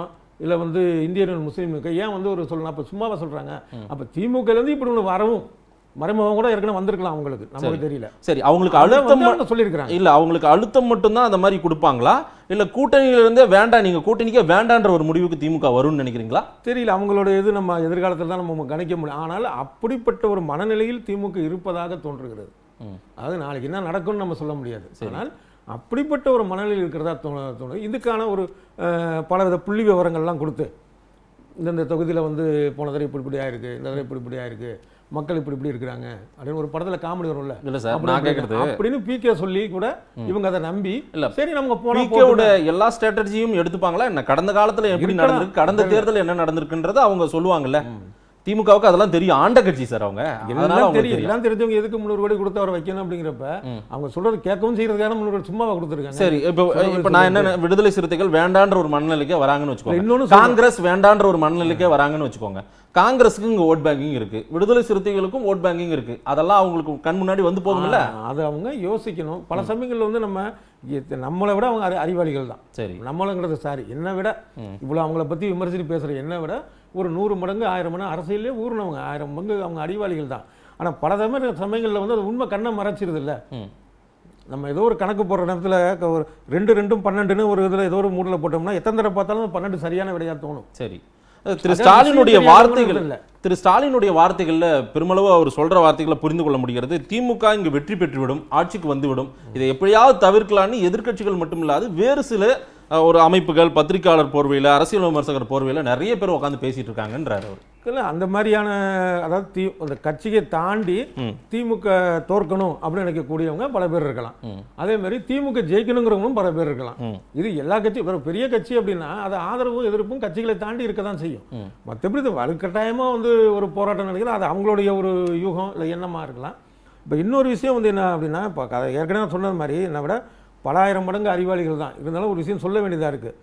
இல்லை வந்து இந்திய யூனியன் முஸ்லீம் லீக் ஏன் வந்து ஒரு சொல்லணும் அப்போ சும்மாவா சொல்றாங்க அப்போ திமுகலேருந்து இப்படி ஒன்று வரவும் மறைமுகம் கூட ஏற்கனவே வந்திருக்கலாம் அவங்களுக்கு நமக்கு தெரியல சரி அவங்களுக்கு அதை அழுத்தம் வந்து அவங்க சொல்லியிருக்கிறாங்க இல்ல அவங்களுக்கு அழுத்தம் மட்டும்தான் அந்த மாதிரி கொடுப்பாங்களா இல்ல கூட்டணியில இருந்தே வேண்டாம் நீங்க கூட்டணிக்கே வேண்டான்ற ஒரு முடிவுக்கு திமுக வரும்னு நினைக்கிறீங்களா தெரியல அவங்களோட இது நம்ம எதிர்காலத்தில் தான் நம்ம கணிக்க முடியும் ஆனால் அப்படிப்பட்ட ஒரு மனநிலையில் திமுக இருப்பதாக தோன்றுகிறது ம். அதாவது நாளைக்கு என்ன நடக்கும்னு நம்ம சொல்ல முடியாது ஆனால் அப்படிப்பட்ட ஒரு மனநிலையில் இருக்கிறதா தோணு தோணுது இதுக்கான ஒரு அஹ், பலவித புள்ளி விவரங்கள்லாம் கொடுத்து இந்தந்த தொகுதியில் வந்து போன தடவை இப்படி இப்படி ஆயிருக்கு இந்த தடவை இப்படி இப்படி ஆயிருக்கு மக்கள் இப்படி இப்படி இருக்கிறாங்க அப்படின்னு ஒரு படத்துல காமெடி வரும்ல இல்ல சார் அப்படி நான் இப்படி கேக்குறது அப்படின்னு பிகே சொல்லி கூட இவங்க அதை நம்பி இல்ல, சரி நமக்கு போனா பிகேவோட எல்லா ஸ்ட்ராட்டஜியும் எடுத்துப்பாங்களா என்ன கடந்த காலத்துல எப்படி இருக்கலாம். நடந்திருக்கு கடந்த தேர்தல் என்ன நடந்திருக்குன்றத அவங்க சொல்லுவாங்கல்ல திமுகவுக்கு அதெல்லாம் தெரியும் ஆண்ட கட்சி சார் அவங்க அதனால எல்லாம் அவங்களுக்கு தெரியும் தெரியும் எல்லாம் தெரிஞ்சவங்க எதுக்கு முன்னூறு கோடி கொடுத்து அவரை வைக்கணும் அப்படிங்கிறப்ப அவங்க சொல்றது கேட்கவும் செய்யறதுக்கான முன்னூறு கோடி சும்மாவா கொடுத்துருக்காங்க சரி இப்போ இப்போ நான் என்ன விடுதலை சிறுத்தைகள் வேண்டான்ற ஒரு மனநிலைக்கே வராங்கன்னு வச்சுக்கோங்க இன்னொன்னு காங்கிரஸ் வேண்டான்ற ஒரு மனநிலைக்கே வராங்கன்னு வச்சுக்கோங்க காங்கிரஸுக்கு இங்க ஓட் பேங்கிங் இருக்கு விடுதலை சிறுத்தைகளுக்கும் ஓட் பேங்கிங் இருக்கு அதெல்லாம் அவங்களுக்கு கண் முன்னாடி வந்து போகும்ல ஆ, அது அவங்க யோசிக்கணும் பல சமயங்கள்ல வந்து நம்ம எத்த- நம்மளை விட அவங்க அறி- அறிவாளிகள் தான் சரி நம்மளுங்கிறது சாரி என்னை விட இவ்வளோ அவங்கள பத்தி விமர்சித்து பேசுற என்னை விட ஒரு நூறு மடங்கு ஆயிரம் மடங்கு அரசியலே ஊர்னவங்க ஆயிரம் மடங்கு அவங்க அறிவாளிகள் தான் ஆனா பல சமய சமயங்கள்ல வந்து அது உண்மை கண்ணை மறைச்சிருது இல்ல ம். நம்ம ஏதோ ஒரு கணக்கு போடுற நேரத்துல க- ஒரு ரெண்டு ரெண்டும் பன்னெண்டுன்னு ஒரு இதுல ஏதோ ஒரு மூடில் போட்டோம்னா எத்தனை தடவை பார்த்தாலும் அந்த பன்னெண்டு சரியான விடையா தோணும் சரி அஹ் திரு அதாவது ஸ்டாலினுடைய விஷயம் வார்த்தைகள் தெரியாதவங்க இல்ல. திரு ஸ்டாலினுடைய வார்த்தைகள்ல பெருமளவு அவர் சொல்ற வார்த்தைகளை புரிந்து கொள்ள முடிகிறது திமுக இங்கு வெற்றி பெற்றுவிடும் ஆட்சிக்கு வந்துவிடும் இதை எப்படியாவது தவிர்க்கலாம்னு எதிர்க்கட்சிகள் மட்டும் இல்லாது வேறு சில அஹ், ஒரு அமைப்புகள் பத்திரிகையாளர் போர்வையில அரசியல் விமர்சகர் போர்வையில நிறைய பேர் உட்காந்து பேசிட்டு இருக்காங்கன்றாரு அவர் இல்லை அந்த மாதிரியான அதாவது தி அந்த கட்சியை தாண்டி ம். திமுக தோற்கணும் அப்படின்னு நினைக்கக்கூடியவங்க பல பேர் இருக்கலாம் ம். அதே மாதிரி திமுக ஜெயிக்கணுங்கிறவங்களும் பல பேர் இருக்கலாம் ம். இது எல்லா கட்சியும் ஒரு பெரிய கட்சி அப்படின்னா அது ஆதரவும் எதிர்ப்பும் கட்சிகளை தாண்டி இருக்க தான் செய்யும் ம். மற்றபடி இது வலுக்கட்டாயமாக வந்து ஒரு போராட்டம் நினைக்கிறேன் அது அவங்களுடைய ஒரு யூகம் இல்லை எண்ணமா இருக்கலாம் இப்போ இன்னொரு விஷயம் வந்து என்ன அப்படின்னா இப்போ க- ஏற்கனவே நான் சொன்னது மாதிரி என்னை விட பலாயிரம் மடங்கு அறிவாளிகள் தான் இருந்தாலும் ஒரு விஷயம் சொல்ல வேண்டியதாக இருக்குது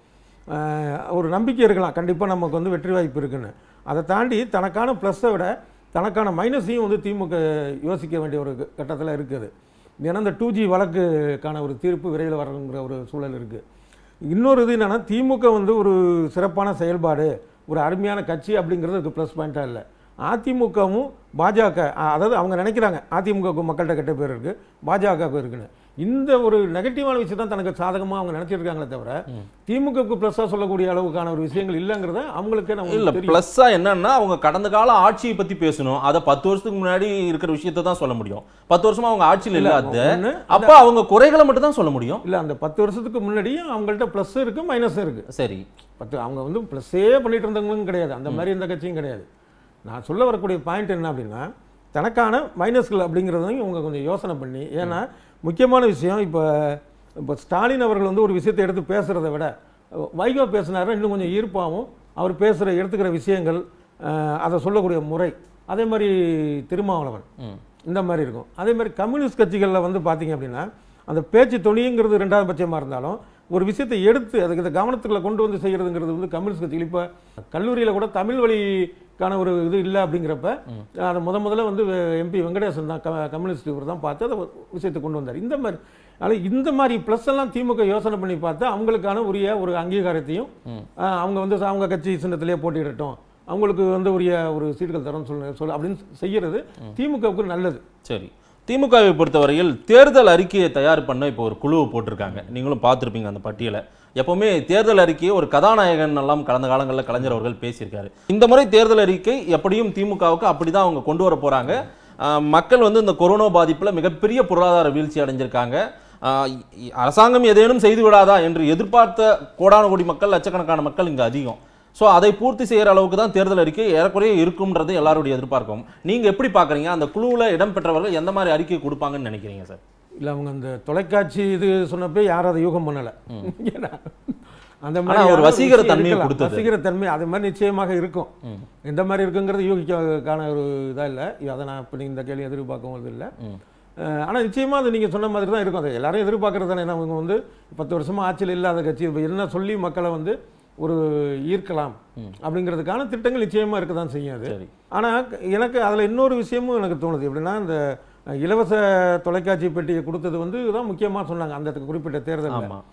ஒரு நம்பிக்கை இருக்கலாம் கண்டிப்பாக நமக்கு வந்து வெற்றி வாய்ப்பு இருக்குன்னு அதை தாண்டி தனக்கான ப்ளஸ்ஸை விட தனக்கான மைனஸையும் வந்து திமுக யோசிக்க வேண்டிய ஒரு கட்டத்தில் இருக்குது ஏன்னா இந்த டூ ஜி வழக்குக்கான ஒரு தீர்ப்பு விரைவில் வரணுங்கிற ஒரு சூழல் இருக்குது இன்னொரு இது என்னன்னா திமுக வந்து ஒரு சிறப்பான செயல்பாடு ஒரு அருமையான கட்சி அப்படிங்கிறது அதுக்கு ப்ளஸ் பாயிண்ட்டாக இல்லை அதிமுகவும் பாஜக அ- அதாவது அவங்க நினைக்கிறாங்க அதிமுகவுக்கு மக்கள்கிட்ட கெட்ட பேர் இருக்குது பாஜகவுக்கு இருக்குன்னு இந்த ஒரு நெகட்டிவான விஷயம் தான் தனக்கு சாதகமாக அவங்க நினைச்சிட்டு இருக்காங்களே தவிர திமுகவுக்கு ப்ளஸ்ஸாக சொல்லக்கூடிய அளவுக்கான ஒரு விஷயங்கள் இல்லைங்கிறத அவங்களுக்கே இல்ல நம்ம தெரியும் பிளஸ்ஸா என்னன்னா அவங்க கடந்த கால ஆட்சியை பத்தி பேசணும் அதை பத்து வருஷத்துக்கு முன்னாடி இருக்கிற விஷயத்தை தான் சொல்ல முடியும் பத்து வருஷமா அவங்க ஆட்சியில் இல்ல, இல்லாத ஒண்ணு, அப்ப அவங்க குறைகளை மட்டும் தான் சொல்ல முடியும் இல்லை அந்த பத்து வருஷத்துக்கு முன்னாடியும் அவங்கள்ட்ட ப்ளஸ் இருக்குது மைனஸ் இருக்குது சரி பத்து அவங்க வந்து ப்ளஸ்ஸே பண்ணிட்டு இருந்தவங்களும் கிடையாது அந்த மாதிரி எந்த கட்சியும் கிடையாது நான் சொல்ல வரக்கூடிய பாயிண்ட் என்ன அப்படின்னா தனக்கான மைனஸ்கள் அப்படிங்கிறதையும் இவங்க கொஞ்சம் யோசனை பண்ணி ஏன்னா முக்கியமான விஷயம் இப்போ இப்போ ஸ்டாலின் அவர்கள் வந்து ஒரு விஷயத்தை எடுத்து பேசுகிறத விட வைகோ பேசினாரு இன்னும் கொஞ்சம் ஈர்ப்பாகவும் அவர் பேசுகிற எடுத்துக்கிற விஷயங்கள் அஹ், அதை சொல்லக்கூடிய முறை அதே மாதிரி திருமாவளவன் ம். இந்த மாதிரி இருக்கும் அதே மாதிரி கம்யூனிஸ்ட் கட்சிகளில் வந்து பார்த்தீங்க அப்படின்னா அந்த பேச்சு துணிங்கிறது ரெண்டாவது பட்சமாக இருந்தாலும் ஒரு விஷயத்தை எடுத்து அதுக்கு இந்த கவனத்துக்குள்ள கொண்டு வந்து செய்யறதுங்கிறது வந்து கம்யூனிஸ்ட் கட்சிகள் இப்போ கல்லூரியில் கூட தமிழ் வழிக்கான ஒரு இது இல்லை அப்படிங்கிறப்ப அதை முத முதல்ல வந்து எம்பி வெங்கடேசன் தான் க- கம்யூனிஸ்ட் இவர் தான் பார்த்து அதை விஷயத்தை கொண்டு வந்தார் இந்த மாதிரி அதனால் இந்த மாதிரி ப்ளஸ் எல்லாம் திமுக யோசனை பண்ணி பார்த்தா அவங்களுக்கான உரிய ஒரு அங்கீகாரத்தையும் ஆஹ், அவங்க வந்து அவங்க கட்சி சின்னத்திலேயே போட்டியிடட்டும் அவங்களுக்கு வந்து உரிய ஒரு சீட்டுகள் தரோம்னு சொல்ல சொல்ல அப்படின்னு செய்யறது திமுகவுக்கு நல்லது சரி திமுகவை பொறுத்தவரையில் தேர்தல் அறிக்கையை தயார் பண்ண இப்போ ஒரு குழுவை போட்டிருக்காங்க நீங்களும் பார்த்துருப்பீங்க அந்த பட்டியலை எப்பவுமே தேர்தல் அறிக்கையை ஒரு கதாநாயகன் எல்லாம் கடந்த காலங்களில் கலைஞர் அவர்கள் பேசியிருக்காரு இந்த முறை தேர்தல் அறிக்கை எப்படியும் திமுகவுக்கு அப்படிதான் அவங்க கொண்டு வர போறாங்க ஆஹ் மக்கள் வந்து இந்த கொரோனா பாதிப்புல மிகப்பெரிய பொருளாதார வீழ்ச்சி அடைஞ்சிருக்காங்க ஆஹ் இ- அரசாங்கம் ஏதேனும் செய்து விடாதா என்று எதிர்பார்த்த கோடான கோடி மக்கள் லட்சக்கணக்கான மக்கள் இங்க அதிகம் ஸோ அதை பூர்த்தி செய்யற அளவுக்கு தான் தேர்தல் அறிக்கை ஏறக்குறைய இருக்கும்ன்றது எல்லாருடைய எதிர்பார்க்கும் நீங்க எப்படி பாக்குறீங்க அந்த குழுவுல இடம்பெற்றவர்கள் எந்த மாதிரி அறிக்கை கொடுப்பாங்கன்னு நினைக்கிறீங்க சார் இல்ல அவங்க அந்த தொலைக்காட்சி இது சொன்னப்போ யாரும் அதை யூகம் பண்ணல ஏன்னா, அந்த ஆனா ஒரு ஒரு வசீகர விஷயம் தன்மையை இருக்கலாம். கொடுத்தது. வசீகர தன்மை அது மாதிரி நிச்சயமாக இருக்கும் எந்த மாதிரி இருக்குங்கிறது யூகிக்கான ஒரு இதா இல்லை அதை நான் இப்போ இந்த கேள்வி எதிர்பார்க்கவும் இல்லை அஹ், ஆனா நிச்சயமா அது நீங்க சொன்ன மாதிரி தான் இருக்கும் அதை எல்லாரும் எதிர்பார்க்கறது தானே ஏன்னா அவங்க வந்து பத்து வருஷமா ஆட்சியில் இல்லாத கட்சி இப்ப என்ன சொல்லி மக்களை வந்து ஒரு ஈர்க்கலாம் அப்படிங்கிறதுக்கான திட்டங்கள் நிச்சயமா இருக்க தான் செய்யும் அது சரி ஆனா எனக்கு அதுல இன்னொரு விஷயமும் எனக்கு தோணுது எப்படின்னா இந்த அஹ், இலவச தொலைக்காட்சி பெட்டியை கொடுத்தது வந்து தான் முக்கியமா சொன்னாங்க அந்த குறிப்பிட்ட தேர்தலில் ஆமா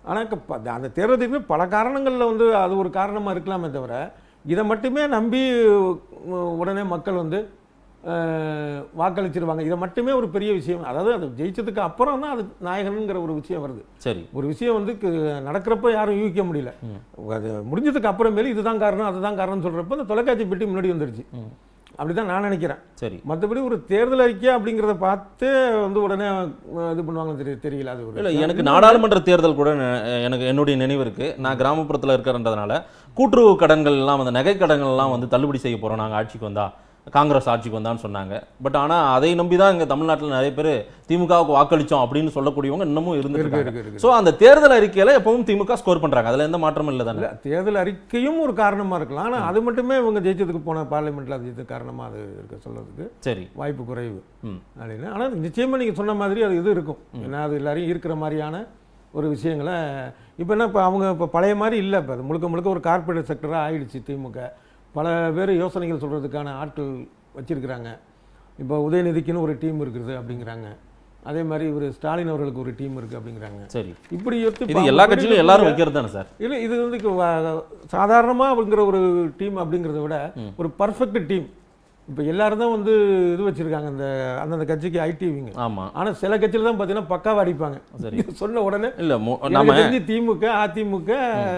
ஆனால் அந்த தேர்தலுக்கு பல காரணங்களில் வந்து அது ஒரு காரணமாக இருக்கலாமே தவிர இதை மட்டுமே நம்பி உ- உடனே மக்கள் வந்து அஹ், வாக்களிச்சிருவாங்க இதை மட்டுமே ஒரு பெரிய விஷயம் அதாவது அது ஜெயிச்சதுக்கு அப்புறம் தான் அது நாயகனுங்கிற ஒரு விஷயம் வருது சரி ஒரு விஷயம் வந்து கு- நடக்கிறப்ப யாரும் யூகிக்க முடியல அது முடிஞ்சதுக்கு அப்புறமேலு இதுதான் காரணம் அதுதான் காரணம்னு சொல்றப்ப அந்த தொலைக்காட்சி பெட்டி முன்னாடி வந்துருச்சு அப்படிதான் நான் நினைக்கிறேன் சரி மற்றபடி ஒரு தேர்தல் அறிக்கை அப்படிங்கிறத பார்த்து வந்து உடனே அஹ், இது பண்ணுவாங்கன்னு தெரிய தெரியல அது ஒரு இல்ல எனக்கு நாடாளுமன்ற தேர்தல் கூட நெ- எனக்கு என்னுடைய நினைவு இருக்கு நான் கிராமப்புறத்துல இருக்கிறன்றதுனால கூட்டுறவு கடன்கள் எல்லாம் வந்து நகை கடன்கள் எல்லாம் வந்து தள்ளுபடி செய்ய போறோம் நாங்க ஆட்சிக்கு வந்தா காங்கிரஸ் ஆட்சிக்கு வந்தான்னு சொன்னாங்க பட் ஆனா அதை நம்பி தான் இங்க தமிழ்நாட்டுல நிறைய பேர் திமுகவுக்கு வாக்களிச்சோம் அப்படின்னு சொல்லக்கூடியவங்க இன்னமும் இருக்கு இருந்துட்டு இருக்கு இருக்கு சோ அந்த தேர்தல் அறிக்கையில எப்பவும் திமுக ஸ்கோர் பண்றாங்க அதுல எந்த மாற்றமும் இல்லை தானே இல்ல தேர்தல் அறிக்கையும் ஒரு காரணமா இருக்கலாம் ஆனா அது மட்டுமே இவங்க ஜெயிச்சதுக்கு போன பார்லிமெண்ட்ல அது ஜெயிச்சதுக்கு காரணமா அது இருக்க சொல்றதுக்கு சரி வாய்ப்பு குறைவு ம் அப்படின்னு ஆனால் நிச்சயமாக நீங்கள் சொன்ன மாதிரி அது இது இருக்கும் ஏன்னா அது எல்லாரையும் இருக்கிற மாதிரியான ஒரு விஷயங்களை இப்போ என்ன இப்போ அவங்க இப்போ பழைய மாதிரி இல்லை இப்போ அது முழுக்க முழுக்க ஒரு கார்ப்பரேட் செக்டராக ஆயிடுச்சு திமுக பல பேர் யோசனைகள் சொல்கிறதுக்கான ஆட்கள் வச்சிருக்கிறாங்க இப்போ உதயநிதிக்குன்னு ஒரு டீம் இருக்குது அப்படிங்கிறாங்க அதே மாதிரி இவர் ஸ்டாலின் அவர்களுக்கு ஒரு டீம் இருக்குது அப்படிங்கிறாங்க சரி இப்படி எடுத்து இப்ப இது அவங்க எல்லா கட்சியிலும் எல்லாரும் இருக்கக்கூடிய- வைக்கிறது தானே சார் இல்லை இது வந்து கு- வ- சாதாரணமா அப்படிங்கிற ஒரு டீம் அப்படிங்கிறத விட ஒரு பர்ஃபெக்ட் டீம் இப்போ எல்லாரும் தான் வந்து இது வச்சிருக்காங்க இந்த அந்தந்த கட்சிக்கு ஐடிவிங்க ஆமா ஆனா சில கட்சியில தான் பார்த்தீங்கன்னா பக்காவா அடிப்பாங்க சரி. சொன்ன உடனே இல்ல மு- எனக்கு நாம தெரிஞ்சு திமுக அதிமுக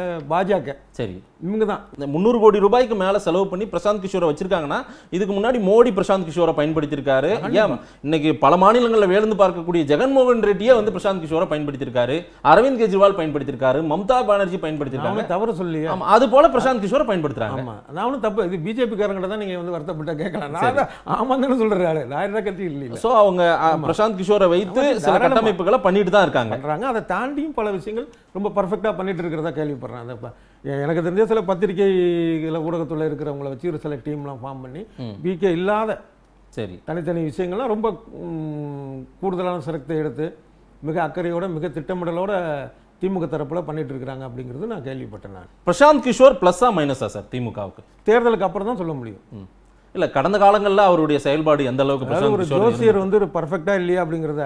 பாஜக சரி இவங்க தான் இந்த முந்நூறு கோடி ரூபாய்க்கு மேல செலவு பண்ணி பிரசாந்த் கிஷோரை வச்சிருக்காங்கன்னா இதுக்கு முன்னாடி மோடி பிரசாந்த் கிஷோரை பயன்படுத்தியிருக்காரு ஏன் இன்னைக்கு பல மாநிலங்கள்ல வேலந்து பார்க்கக்கூடிய ஜெகன்மோகன் ரெட்டியே வந்து பிரசாந்த் கிஷோரை பயன்படுத்தியிருக்காரு அரவிந்த் கெஜ்ரிவால் பயன்படுத்தியிருக்காரு மம்தா பானர்ஜி பயன்படுத்தியிருக்காங்க அவனும் தவறு சொல்லியே ஆமா அது போல பிரசாந்த் கிஷோரை பயன்படுத்துறாங்க ஆமா நான் ஒன்றும் தப்பு இது பிஜேபி காரங்கிட்ட தான் நீங்க வந்து வருத்தப்பட்ட கேட்கலாம் நான் தான் ஆமாம் தானே சொல்றாரு நான் என்ன கட்சி இல்லை சோ அவங்க அ, பிரசாந்த் கிஷோரை வைத்து ஆமா, சில தாராளமா. கட்டமைப்புகளை பண்ணிட்டு தான் இருக்காங்க பண்றாங்க அதை தாண்டியும் பல விஷயங்கள் ரொம்ப பர்ஃபெக்டாக பண்ணிட்டு இருக்கிறதா கேள்விப்படுறேன் அதை இப்ப எ- எனக்கு தெரிஞ்ச சில பத்திரிகைகள ஊடகத்துல இருக்கிறவங்கள வச்சு ஒரு சில டீம்லாம் ஃபார்ம் பண்ணி பிகே இல்லாத சரி தனித்தனி விஷயங்கள்லாம் ரொம்ப ம், கூடுதலான சிரத்தை எடுத்து மிக அக்கறையோட மிக திட்டமிடலோட திமுக தரப்புல பண்ணிட்டு இருக்கிறாங்க அப்படிங்கிறது நான் கேள்விப்பட்டேன் நான் பிரசாந்த் கிஷோர் பிளஸ்ஸா மைனஸா சார் திமுகவுக்கு தேர்தலுக்கு அப்புறம் தான் சொல்ல முடியும் ம். இல்ல கடந்த காலங்கள்ல அவருடைய செயல்பாடு எந்த அளவுக்கு அதாவது பிரசாந்த் ஒரு கிஷோர் ஜோசியர் வந்து ஒரு பர்ஃபெக்டா இல்லையா அப்படிங்கிறத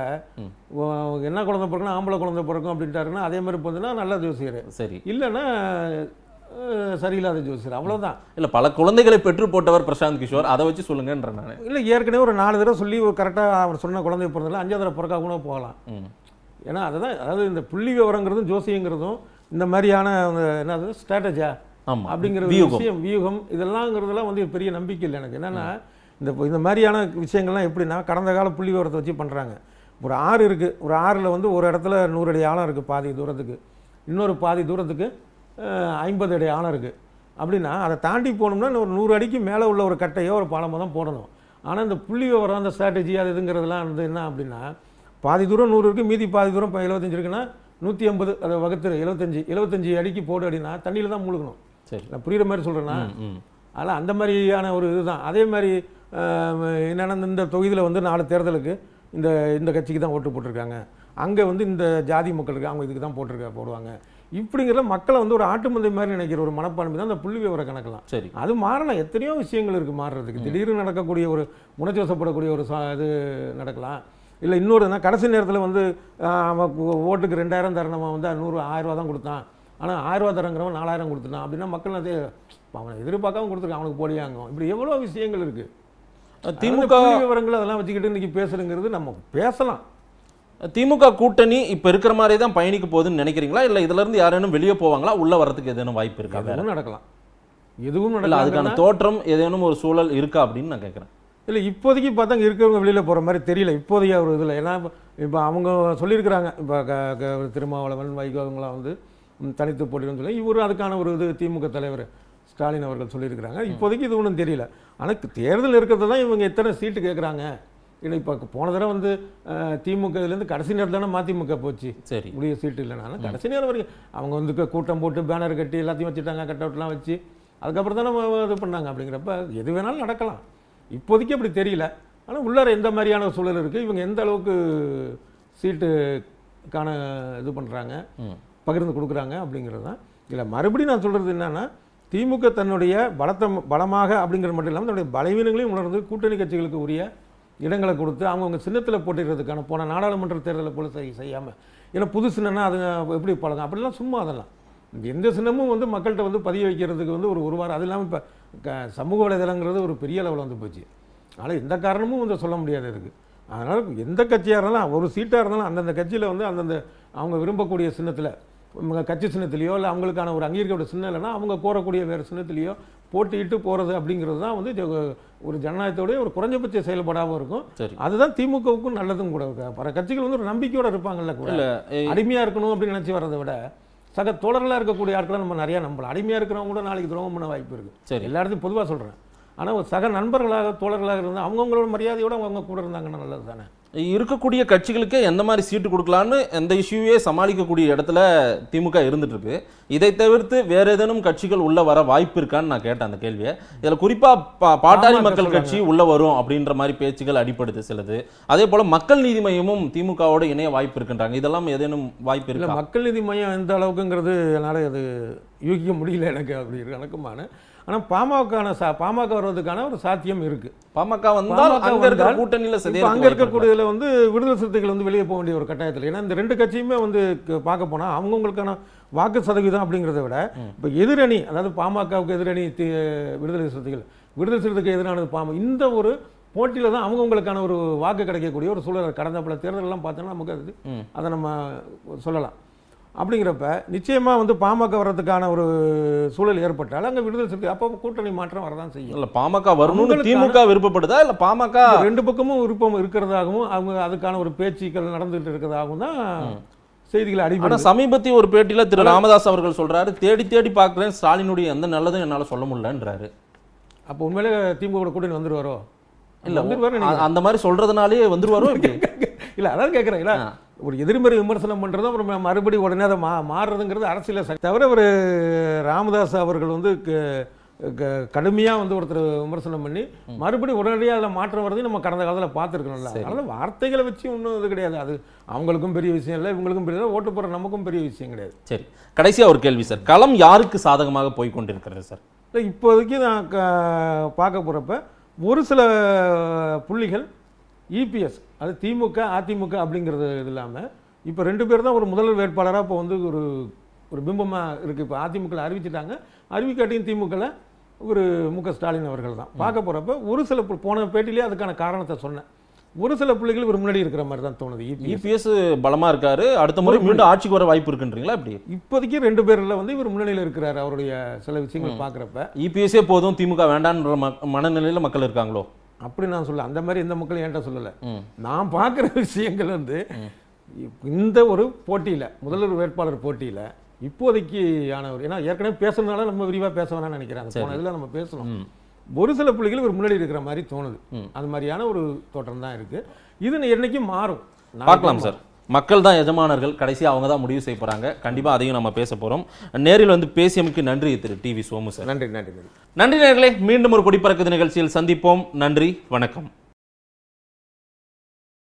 ஓ- என்ன குழந்தை பிறக்கணும் ஆம்பளை குழந்தை பிறக்கும் அப்படின்ட்டாருன்னா அதே மாதிரி போதுன்னா நல்ல ஜோசியர் சரி இல்லைன்னா அஹ், சரியில்லாத ஜோசியர் அவ்வளவுதான் இல்ல பல குழந்தைகளை பெற்று போட்டவர் பிரசாந்த் கிஷோர் அதை வச்சு சொல்லுங்கன்ற நானு இல்லை ஏற்கனவே ஒரு நாலு தடவை சொல்லி ஒரு கரெக்டாக அவர் சொன்ன குழந்தை பிறந்ததில்ல அஞ்சாவது தடவை பிறக்கா கூட போகலாம் ம். ஏன்னா அதுதான் அதாவது இந்த புள்ளி விவரங்கிறதும் ஜோசியங்கிறதும் இந்த மாதிரியான அந்த என்னது ஸ்ட்ராட்டஜா ஆமா அப்படிங்கிற ஒரு வியூகம். விஷயம் வியூகம் இதெல்லாங்கிறதுலாம் வந்து பெரிய நம்பிக்கை இல்லை எனக்கு என்னன்னா இந்த இந்த மாதிரியான விஷயங்கள்லாம் எப்படின்னா கடந்த கால புள்ளி விவரத்தை வச்சு பண்ணுறாங்க ஒரு ஆறு இருக்குது ஒரு ஆறில் வந்து ஒரு இடத்துல நூறு அடி ஆழம் இருக்குது பாதி தூரத்துக்கு இன்னொரு பாதி தூரத்துக்கு ஐம்பது அடி ஆழம் இருக்குது அப்படின்னா அதை தாண்டி போகணும்னா இன்னும் ஒரு நூறு அடிக்கு மேலே உள்ள ஒரு கட்டையோ ஒரு பாலமோ தான் போடணும் ஆனால் இந்த புள்ளி விவரம் அந்த ஸ்ட்ராட்டஜி அது இதுங்கிறதுலாம் வந்து என்ன அப்படின்னா பாதி தூரம் நூறு இருக்குது மீதி பாதி தூரம் இப்போ எழுபத்தஞ்சு இருக்குன்னா நூற்றி ஐம்பது அதை வகுத்துரு எழுபத்தஞ்சு எழுபத்தஞ்சு அடிக்கு போடு அப்படின்னா தண்ணியில் தான் முழுகணும் சரி நான் புரியுற மாதிரி சொல்கிறேன்னா ம், ம். அதனால் அந்த மாதிரியான ஒரு இதுதான் அதே மாதிரி ஆஹ், என்னன்னா இந்த தொகுதியில் வந்து நாலு தேர்தலுக்கு இந்த இந்த கட்சிக்கு தான் ஓட்டு போட்டிருக்காங்க அங்கே வந்து இந்த ஜாதி மக்களுக்கு அவங்க இதுக்கு தான் போட்டிருக்க போடுவாங்க இப்படிங்கிற மக்களை வந்து ஒரு ஆட்டு மந்தை மாதிரி நினைக்கிற ஒரு மனப்பான்மை தான் இந்த புள்ளி விவர கணக்கெல்லாம் சரி அது மாறலாம் எத்தனையோ விஷயங்கள் இருக்குது மாறுறதுக்கு திடீர்னு நடக்கக்கூடிய ஒரு உணர்ச்சி வசப்படக்கூடிய ஒரு சா இது நடக்கலாம் இல்லை இன்னொரு என்ன கடைசி நேரத்தில் வந்து ஆஹ், அவன் ஓ- ஓட்டுக்கு ரெண்டாயிரம் தரணவன் வந்து நூறு ஆயிரம் ரூபா தான் கொடுத்தான் ஆனால் ஆயிரம் ரூபா தரங்கிறவன் நாலாயிரம் கொடுத்துட்டான் அப்படின்னா மக்கள் அது அவனை எதிர்பார்க்காம கொடுத்துருக்கான் அவனுக்கு போலியாங்க இப்படி எவ்வளோ விஷயங்கள் இருக்குது திமுக விவரங்கள் அதெல்லாம் வச்சுக்கிட்டு இன்னைக்கு பேசுறதுங்கிறது நம்ம பேசலாம் திமுக கூட்டணி இப்ப இருக்கிற மாதிரி தான் பயணிக்க போகுதுன்னு நினைக்கிறீங்களா இல்ல இதுல இருந்து யாரேனும் வெளியே போவாங்களா உள்ள வரதுக்கு ஏதேனும் வாய்ப்பு இருக்கா வேற எதுவும் நடக்கலாம் எதுவும் இல்ல அதுக்கான நடக்கலாம் தோற்றம் ஏதேனும் ஒரு சூழல் இருக்கா அப்படின்னு நான் கேட்கறேன் இல்லை இப்போதைக்கு பார்த்தா இங்க இருக்கிறவங்க வெளியில் போகிற மாதிரி தெரியல இப்போதைய ஒரு இதில் ஏன்னா இப்போ அவங்க சொல்லியிருக்கிறாங்க இப்போ க க திருமாவளவன் வைகோ அவங்களாம் வந்து ம், தனித்து போட்டின்னு சொல்லி இவரும் அதுக்கான ஒரு இது திமுக தலைவர் ஸ்டாலின் அவர்கள் சொல்லியிருக்கிறாங்க இப்போதைக்கு இது ஒன்றும் தெரியல ஆனால் தேர்தல் இருக்கிறது தான் இவங்க எத்தனை சீட்டு கேட்குறாங்க இல்லை இப்போ போன தடவை வந்து அஹ், திமுக இதுலேருந்து கடைசி நேரத்தில் தானே மதிமுக போச்சு சரி முடிய சீட்டு இல்லைனாலும் கடைசி நேரம் வரைக்கும் அவங்க வந்து கு- கூட்டம் போட்டு பேனர் கட்டி எல்லாத்தையும் வச்சுட்டாங்க கட் அவுட்லாம் வச்சு அதுக்கப்புறம் தானே ம- இது பண்ணாங்க அப்படிங்கிறப்ப எது வேணாலும் நடக்கலாம் இப்போதைக்கு அப்படி தெரியல ஆனால் உள்ளார எந்த மாதிரியான சூழல் இருக்குது இவங்க எந்த அளவுக்கு சீட்டுக்கான இது பண்ணுறாங்க ம். பகிர்ந்து கொடுக்குறாங்க அப்படிங்கிறது தான் இல்லை மறுபடியும் நான் சொல்கிறது என்னன்னா திமுக தன்னுடைய பலத்த பலமாக அப்படிங்கிறது மட்டும் இல்லாமல் தன்னுடைய பலவீனங்களையும் உணர்ந்து கூட்டணி கட்சிகளுக்கு உரிய இடங்களை கொடுத்து அவங்கவுங்க சின்னத்தில் போட்டிடுறதுக்கான போன நாடாளுமன்ற தேர்தலை போல செய் செய்யாமல் ஏன்னா புது சின்னம்னா அது எப்படி பழகும் அப்படிலாம் சும்மா அதெல்லாம் எந்த சின்னமும் வந்து மக்கள்கிட்ட வந்து பதிய வைக்கிறதுக்கு வந்து ஒரு ஒரு வாரம் அது இல்லாமல் இப்போ சமூக வலைதளங்கிறது ஒரு பெரிய அளவில் வந்து போச்சு அதனால் எந்த காரணமும் வந்து சொல்ல முடியாது இதுக்கு அதனால் எந்த கட்சியாக இருந்தாலும் ஒரு சீட்டாக இருந்தாலும் அந்தந்த கட்சியில் வந்து அந்தந்த அவங்க விரும்பக்கூடிய சின்னத்தில் இவங்க கட்சி சின்னத்திலேயோ இல்லை அவங்களுக்கான ஒரு அங்கீகரிக்கப்பட்ட சின்னம் இல்லைன்னா அவங்க கோரக்கூடிய வேறு சின்னத்திலேயோ போட்டியிட்டு போகிறது அப்படிங்கிறது தான் வந்து ஜ- ஒரு ஜனநாயகத்தோடைய ஒரு குறைஞ்சபட்ச செயல்படாமல் இருக்கும் சரி அதுதான் திமுகவுக்கும் நல்லதும் கூட இருக்கு பல கட்சிகள் வந்து ஒரு நம்பிக்கையோட இருப்பாங்கல்ல கூட இல்ல ஏ- அடிமையா இருக்கணும் அப்படின்னு நினைச்சு வர்றதை விட சக தோழர்களா இருக்கக்கூடிய ஆட்களை நம்ம நிறைய நம்பலாம் அடிமையா இருக்கிறவங்க கூட நாளைக்கு துரோகம் பண்ண வாய்ப்பு இருக்கு சரி எல்லா இடத்தையும் பொதுவா சொல்றேன் ஆனா ஒரு சக நண்பர்களாக தோழர்களாக இருந்தால் அவங்கவுங்களோட மரியாதையோட அவங்க கூட இருந்தாங்கன்னா நல்லது தானே இருக்கக்கூடிய கட்சிகளுக்கே எந்த மாதிரி சீட்டு கொடுக்கலான்னு எந்த இஷ்யூவே சமாளிக்கக்கூடிய இடத்துல திமுக இருந்துட்டு இருக்கு இதை தவிர்த்து வேற ஏதேனும் கட்சிகள் உள்ள வர வாய்ப்பு இருக்கான்னு நான் கேட்டேன் அந்த கேள்வியை இதுல குறிப்பா பா- பாட்டாளி பாமக மக்கள் கட்சி உள்ள வரும் அப்படின்ற மாதிரி பேச்சுகள் அடிப்படுது சிலது அதே போல மக்கள் நீதி மையமும் திமுகவோட இணைய வாய்ப்பு இருக்குன்றாங்க இதெல்லாம் ஏதேனும் வாய்ப்பு இல்ல இருக்கா மக்கள் நீதி மையம் எந்த அளவுக்குங்கிறது என்னால அது யூகிக்க முடியல எனக்கு அப்படி இருக்கு எனக்குமான ஆனா பாமகக்கான சா பாமக வர்றதுக்கான ஒரு சாத்தியம் இருக்கு பாமக வந்தால் பாமக அங்க இருக்கிற வந்தால் கூட்டணியில இப்போ சிதையறதுக்கு அங்க வாய்ப்பு இருக்கா? இருக்கக்கூடியதுல வந்து விடுதலை சிறுத்தைகள் வந்து வெளியே போக வேண்டிய ஒரு கட்டாயத்தில் ஏன்னா இந்த ரெண்டு கட்சியுமே வந்து க- பார்க்க போனா அவங்கவுங்களுக்கான வாக்கு சதவீதம் அப்படிங்கிறத விட இப்போ எதிரணி அதாவது பாமகவுக்கு எதிரணி தி- விடுதலை சிறுத்தைகள் விடுதலை சிறுத்தைக்கு எதிரானது பாம இந்த ஒரு போட்டியில தான் அவங்கவுங்களுக்கான ஒரு வாக்கு கிடைக்கக்கூடிய ஒரு சூழல் கடந்த பல தேர்தலெல்லாம் பார்த்தோன்னா நமக்கு அது ம். அதை நம்ம சொல்லலாம் அப்படிங்கிறப்ப நிச்சயமா வந்து பாமக வர்றதுக்கான ஒரு சூழல் ஏற்பட்டால் அங்க விடுதலை சிறுத்தை அப்போ கூட்டணி மாற்றம் வரதான் செய்யும் இல்ல பாமக வரணும்னு அவங்களுக்கான- திமுக விருப்பப்படுதா இல்ல பாமக இந்த ரெண்டு பக்கமும் விருப்பம் இருக்கிறதாகவும் அவங்க அதுக்கான ஒரு பேச்சுக்கள் நடந்துகிட்டு இருக்கிறதாகவும் தான் செய்திகள் ஆனா அடிப்படை சமீபத்திய ஒரு பேட்டியில திரு ராமதாஸ் அவர்கள் சொல்றாரு தேடி தேடி பார்க்கிறேன் ஸ்டாலினுடைய எந்த நல்லதும் என்னால சொல்ல முடியலன்றாரு அப்போ உண்மையிலே திமுக கூட்டணி வந்துருவாரோ இல்ல வந்துருவாரு அ- அந்த மாதிரி சொல்றதுனாலே வந்துருவாரோ இப்படி இல்ல அதான் கேட்குறேன் இல்ல ஆ. ஒரு எதிர்மறை விமர்சனம் பண்றதும் அப்புறம் மறுபடி உடனே அதை மா மாறுறதுங்கிறது அரசியல் சக்தி தவிர ஒரு ராமதாஸ் அவர்கள் வந்து க- க- கடுமையா வந்து ஒருத்தர் விமர்சனம் பண்ணி மறுபடியும் உடனடியாக அதில் மாற்றம் வரதையும் நம்ம கடந்த காலத்தில் பார்த்துருக்கணும்ல சரி. அதனால வார்த்தைகளை வச்சு ஒன்றும் இது கிடையாது அது அவங்களுக்கும் பெரிய விஷயம் இல்லை இவங்களுக்கும் பெரிய ஓட்டு போடுற நமக்கும் பெரிய விஷயம் கிடையாது சரி கடைசியா ஒரு கேள்வி சார் களம் யாருக்கு சாதகமாக போய் கொண்டிருக்கிறது சார் இல்ல, இப்போதைக்கு நான் க- பார்க்க போகிறப்ப ஒரு சில புள்ளிகள் இபிஎஸ் அது திமுக அதிமுக அப்படிங்கிறது இது இல்லாமல் இப்போ ரெண்டு பேர் தான் ஒரு முதல்வர் வேட்பாளராக இப்போ வந்து ஒரு ஒரு பிம்பமாக இருக்குது இப்போ அதிமுக அறிவிச்சிட்டாங்க அறிவிக்காட்டியும் திமுகவில் ஒரு மு க ஸ்டாலின் அவர்கள் தான் பார்க்க போகிறப்ப ஒரு சில பு- போன பேட்டிலேயே அதுக்கான காரணத்தை சொன்னேன் ஒரு சில புள்ளிகள் இவர் முன்னாடி இருக்கிற மாதிரி தான் தோணுது இபிஎஸ் இபிஎஸ் பலமா இருக்காரு அடுத்த முறை மீண்டும் ஆட்சிக்கு வர வாய்ப்பு இருக்குன்றீங்களா இப்படி இப்போதைக்கு ரெண்டு பேரில் வந்து இவர் முன்னணியில் இருக்கிறார் அவருடைய சில விஷயங்கள் பார்க்குறப்ப இபிஎஸ்ஏ போதும் திமுக வேண்டான்ற ம- மனநிலையில மக்கள் இருக்காங்களோ அப்படி நான் சொல்ல அந்த மாதிரி எந்த மக்களும் என்கிட்ட சொல்லலை ம். நான் பார்க்குற விஷயங்கள் வந்து இந்த ஒரு போட்டியில் முதல்வர் வேட்பாளர் போட்டியில் இப்போதைக்கு ஆனவர் ஏன்னா ஏற்கனவே பேசுறதுனால நம்ம விரிவாக பேச வேணாம்னு நினைக்கிறேன் அந்த போன இதில் நம்ம பேசணும் ம். ஒரு சில புள்ளிகள் ஒரு முன்னாடி இருக்கிற மாதிரி தோணுது ம். அது மாதிரியான ஒரு தோற்றம் தான் இருக்கு இது என்னைக்கும் மாறும் நாளைக்கு பார்க்கலாம் சார் மக்கள் தான் எஜமானர்கள் கடைசியா அவங்க தான் முடிவு செய்ய போறாங்க கண்டிப்பா அதையும் நம்ம பேச போறோம் நேரில் வந்து பேசியமைக்கு நன்றி திரு டிவி சோமு சார் நன்றி நன்றி நன்றி நன்றி நேர்களே மீண்டும் ஒரு குடிப்பறக்குது நிகழ்ச்சியில் சந்திப்போம் நன்றி வணக்கம்